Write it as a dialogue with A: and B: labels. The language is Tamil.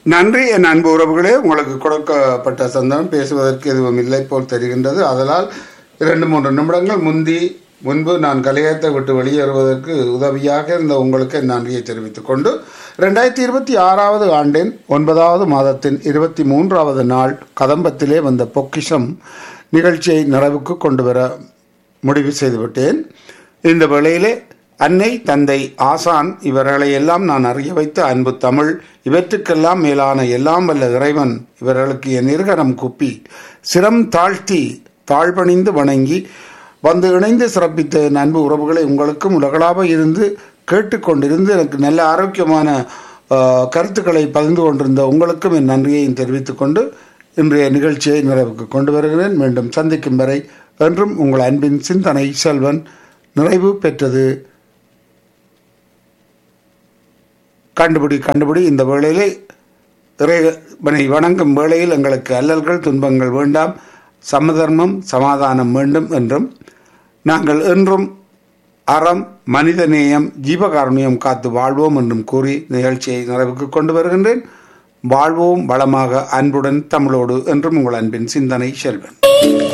A: நன்றி என் அன்பு உறவுகளே உங்களுக்கு கொடுக்கப்பட்ட சந்தனம் பேசுவதற்கு எதுவும் இல்லை போல் தெரிகின்றது அதனால் இரண்டு மூன்று நிமிடங்கள் முந்தி முன்பு நான் கலையத்தை விட்டு வெளியேறுவதற்கு உதவியாக இருந்த உங்களுக்கு என் நன்றியை தெரிவித்துக் கொண்டு ரெண்டாயிரத்தி இருபத்தி ஆறாவது ஆண்டின் ஒன்பதாவது மாதத்தின் இருபத்தி மூன்றாவது நாள் கதம்பத்திலே வந்த பொக்கிஷம் நிகழ்ச்சியை நிறைவுக்கு கொண்டு வர முடிவு செய்துவிட்டேன் இந்த வேளையிலே அன்னை தந்தை ஆசான் இவர்களை எல்லாம் நான் அறிய வைத்த அன்பு தமிழ் இவற்றுக்கெல்லாம் மேலான எல்லாம் வல்ல இறைவன் இவர்களுக்கு என் இருகரம் குப்பி சிரம் தாழ்த்தி தாழ்பணிந்து வணங்கி வந்து இணைந்து சிறப்பித்த என் அன்பு உறவுகளை உங்களுக்கும் உலகளாக இருந்து கேட்டுக்கொண்டிருந்து எனக்கு நல்ல ஆரோக்கியமான ஆஹ், கருத்துக்களை பகிர்ந்து கொண்டிருந்த உங்களுக்கும் என் நன்றியையும் தெரிவித்துக் கொண்டு இன்றைய நிகழ்ச்சியை நிறைவுக்கு கொண்டு வருகிறேன் மீண்டும் சந்திக்கும் வரை என்றும் உங்கள் அன்பின் சிந்தனை செல்வன் நிறைவு பெற்றது கண்டுபிடி கண்டுபிடி இந்த வேளையிலே இறைவனை வணங்கும் வேளையில் எங்களுக்கு அல்லல்கள் துன்பங்கள் வேண்டாம் சமதர்மம் சமாதானம் வேண்டும் என்றும் நாங்கள் என்றும் அறம் மனிதநேயம் ஜீவகாருண்யம் காத்து வாழ்வோம் என்றும் கூறி நிகழ்ச்சியை நிறைவுக்கு கொண்டு வருகின்றேன் வாழ்வோம் வளமாக அன்புடன் தமிழோடு என்றும் உங்கள் அன்பின் சிந்தனை செல்வன்